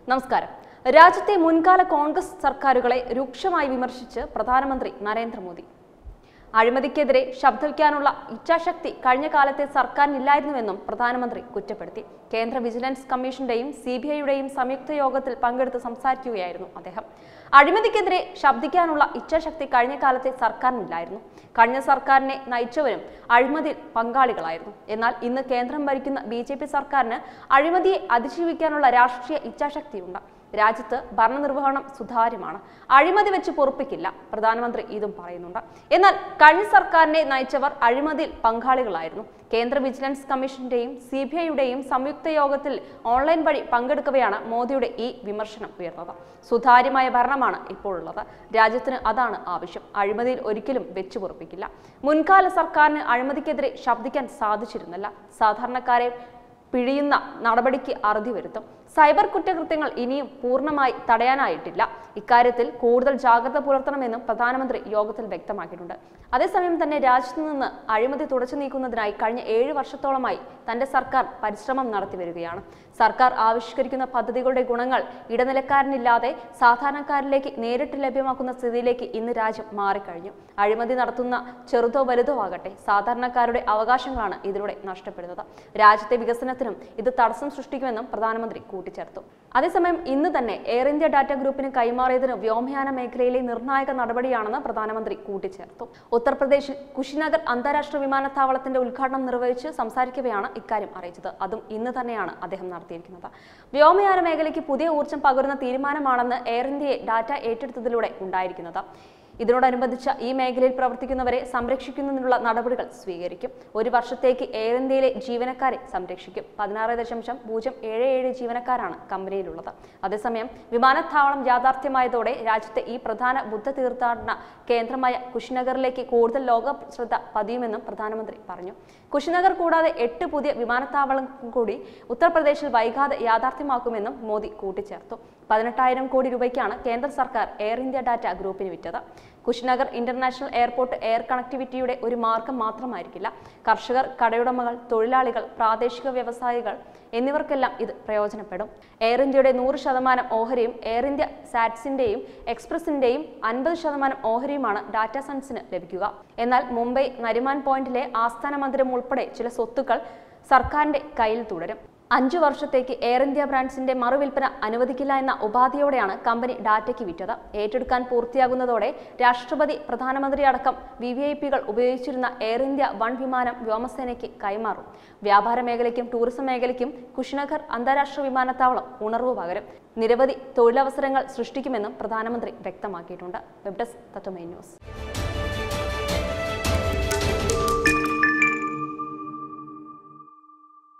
നമസ്കാരം രാജ്യത്തെ മുൻകാല കോൺഗ്രസ് സർക്കാരുകളെ രൂക്ഷമായി വിമർശിച്ച് പ്രധാനമന്ത്രി നരേന്ദ്രമോദി അഴിമതിക്കെതിരെ ശബ്ദിക്കാനുള്ള ഇച്ഛാശക്തി കഴിഞ്ഞ കാലത്തെ സർക്കാരിനില്ലായിരുന്നുവെന്നും പ്രധാനമന്ത്രി കുറ്റപ്പെടുത്തി കേന്ദ്ര വിജിലൻസ് കമ്മീഷന്റെയും സി ബി ഐയുടെയും സംയുക്ത യോഗത്തിൽ പങ്കെടുത്ത് സംസാരിക്കുകയായിരുന്നു അദ്ദേഹം അഴിമതിക്കെതിരെ ശബ്ദിക്കാനുള്ള ഇച്ഛാശക്തി കഴിഞ്ഞ കാലത്തെ സർക്കാരിനില്ലായിരുന്നു കഴിഞ്ഞ സർക്കാരിനെ നയിച്ചവരും അഴിമതിയിൽ പങ്കാളികളായിരുന്നു എന്നാൽ ഇന്ന് കേന്ദ്രം ഭരിക്കുന്ന ബി ജെ പി സർക്കാരിന് അഴിമതിയെ അതിജീവിക്കാനുള്ള രാഷ്ട്രീയ ഇച്ഛാശക്തിയുണ്ട് രാജ്യത്ത് ഭരണനിർവഹണം സുതാര്യമാണ് അഴിമതി വെച്ച് പൊറുപ്പിക്കില്ല പ്രധാനമന്ത്രി ഇതും പറയുന്നുണ്ട് എന്നാൽ കഴിഞ്ഞ സർക്കാരിനെ നയിച്ചവർ അഴിമതിയിൽ പങ്കാളികളായിരുന്നു കേന്ദ്ര വിജിലൻസ് കമ്മീഷന്റെയും സി ബി ഐയുടെയും സംയുക്ത യോഗത്തിൽ ഓൺലൈൻ വഴി പങ്കെടുക്കവെയാണ് മോദിയുടെ ഈ വിമർശനം ഉയർന്നത് സുതാര്യമായ ഭരണമാണ് ഇപ്പോഴുള്ളത് രാജ്യത്തിന് അതാണ് ആവശ്യം അഴിമതിയിൽ ഒരിക്കലും വെച്ചു പൊറുപ്പിക്കില്ല മുൻകാല സർക്കാരിന് അഴിമതിക്കെതിരെ ശബ്ദിക്കാൻ സാധിച്ചിരുന്നില്ല സാധാരണക്കാരെ പിഴിയുന്ന നടപടിക്ക് അറുതി വരുത്തും സൈബർ കുറ്റകൃത്യങ്ങൾ ഇനിയും പൂർണ്ണമായി തടയാനായിട്ടില്ല ഇക്കാര്യത്തിൽ കൂടുതൽ ജാഗ്രത പുലർത്തണമെന്നും പ്രധാനമന്ത്രി യോഗത്തിൽ വ്യക്തമാക്കിയിട്ടുണ്ട് അതേസമയം തന്നെ രാജ്യത്തു നിന്ന് അഴിമതി തുടച്ചു നീക്കുന്നതിനായി കഴിഞ്ഞ ഏഴ് വർഷത്തോളമായി തന്റെ സർക്കാർ പരിശ്രമം നടത്തി വരികയാണ് സർക്കാർ ആവിഷ്കരിക്കുന്ന പദ്ധതികളുടെ ഗുണങ്ങൾ ഇടനിലക്കാരനില്ലാതെ സാധാരണക്കാരിലേക്ക് നേരിട്ട് ലഭ്യമാക്കുന്ന സ്ഥിതിയിലേക്ക് ഇന്ന് രാജ്യം മാറിക്കഴിഞ്ഞു അഴിമതി നടത്തുന്ന ചെറുതോ വലുതോ ആകട്ടെ സാധാരണക്കാരുടെ അവകാശങ്ങളാണ് ഇതിലൂടെ നഷ്ടപ്പെടുന്നത് രാജ്യത്തെ വികസനത്തിനും ഇത് തടസ്സം സൃഷ്ടിക്കുമെന്നും പ്രധാനമന്ത്രി കൂട്ടിച്ചേർത്തു അതേസമയം ഇന്ന് തന്നെ എയർ ഇന്ത്യ ഡാറ്റ ഗ്രൂപ്പിന് കൈമാറിയതിന് വ്യോമയാന മേഖലയിലെ നിർണായക നടപടിയാണെന്ന് പ്രധാനമന്ത്രി കൂട്ടിച്ചേർത്തു ഉത്തർപ്രദേശിൽ കുശിനഗർ അന്താരാഷ്ട്ര വിമാനത്താവളത്തിന്റെ ഉദ്ഘാടനം നിർവഹിച്ച് സംസാരിക്കവെയാണ് ഇക്കാര്യം അറിയിച്ചത് അതും ഇന്ന് തന്നെയാണ് അദ്ദേഹം നടത്തിയിരിക്കുന്നത് വ്യോമയാന മേഖലയ്ക്ക് പുതിയ ഊർജ്ജം പകരുന്ന തീരുമാനമാണെന്ന് എയർ ഇന്ത്യയെ ഡാറ്റ ഏറ്റെടുത്തതിലൂടെ ഉണ്ടായിരിക്കുന്നത് ഇതിനോടനുബന്ധിച്ച ഈ മേഖലയിൽ പ്രവർത്തിക്കുന്നവരെ സംരക്ഷിക്കുന്നതിനുള്ള നടപടികൾ സ്വീകരിക്കും ഒരു വർഷത്തേക്ക് എയർ ഇന്ത്യയിലെ ജീവനക്കാരെ സംരക്ഷിക്കും പതിനാറ് ദശാംശം പൂജ്യം ഏഴ് ഏഴ് ജീവനക്കാരാണ് കമ്പനിയിലുള്ളത് അതേസമയം വിമാനത്താവളം യാഥാർത്ഥ്യമായതോടെ രാജ്യത്തെ ഈ പ്രധാന ബുദ്ധ തീർത്ഥാടന കേന്ദ്രമായ കുശിനഗറിലേക്ക് കൂടുതൽ ലോക ശ്രദ്ധ പതിയുമെന്നും പ്രധാനമന്ത്രി പറഞ്ഞു കുശിനഗർ കൂടാതെ എട്ട് പുതിയ വിമാനത്താവളം കൂടി ഉത്തർപ്രദേശിൽ വൈകാതെ യാഥാർത്ഥ്യമാക്കുമെന്നും മോദി കൂട്ടിച്ചേർത്തു പതിനെട്ടായിരം കോടി രൂപയ്ക്കാണ് കേന്ദ്ര സർക്കാർ എയർ ഇന്ത്യ ഡാറ്റ ഗ്രൂപ്പിന് വിറ്റത് കുശിനഗർ ഇന്റർനാഷണൽ എയർപോർട്ട് എയർ കണക്ടിവിറ്റിയുടെ ഒരു മാർഗം മാത്രമായിരിക്കില്ല കർഷകർ കടയുടമകൾ തൊഴിലാളികൾ പ്രാദേശിക വ്യവസായികൾ എന്നിവർക്കെല്ലാം ഇത് പ്രയോജനപ്പെടും എയർ ഇന്ത്യയുടെ നൂറ് ശതമാനം ഓഹരിയും എയർ ഇന്ത്യ സാറ്റ്സിന്റെയും എക്സ്പ്രസിന്റെയും അൻപത് ശതമാനം ഓഹരിയുമാണ് ഡാറ്റ സൺസിന് ലഭിക്കുക എന്നാൽ മുംബൈ നരിമാൻ പോയിന്റിലെ ആസ്ഥാന മന്ദിരം ഉൾപ്പെടെ ചില സ്വത്തുക്കൾ സർക്കാരിന്റെ കയ്യിൽ തുടരും അഞ്ചു വർഷത്തേക്ക് എയർ ഇന്ത്യ ബ്രാൻഡ്സിന്റെ മറുവിൽപ്പന അനുവദിക്കില്ല എന്ന ഉപാധിയോടെയാണ് കമ്പനി ഡാറ്റയ്ക്ക് വിറ്റത് ഏറ്റെടുക്കാൻ പൂർത്തിയാകുന്നതോടെ രാഷ്ട്രപതി പ്രധാനമന്ത്രി അടക്കം വി വി ഐ പികൾ ഉപയോഗിച്ചിരുന്ന എയർ ഇന്ത്യ വൺ വിമാനം വ്യോമസേനയ്ക്ക് കൈമാറും വ്യാപാര മേഖലയ്ക്കും ടൂറിസം മേഖലയ്ക്കും കുഷിനഗർ അന്താരാഷ്ട്ര വിമാനത്താവളം ഉണർവ് പകരും നിരവധി തൊഴിലവസരങ്ങൾ സൃഷ്ടിക്കുമെന്നും പ്രധാനമന്ത്രി വ്യക്തമാക്കിയിട്ടുണ്ട് വെബ് ഡെസ്ക് തത്വമേ ന്യൂസ്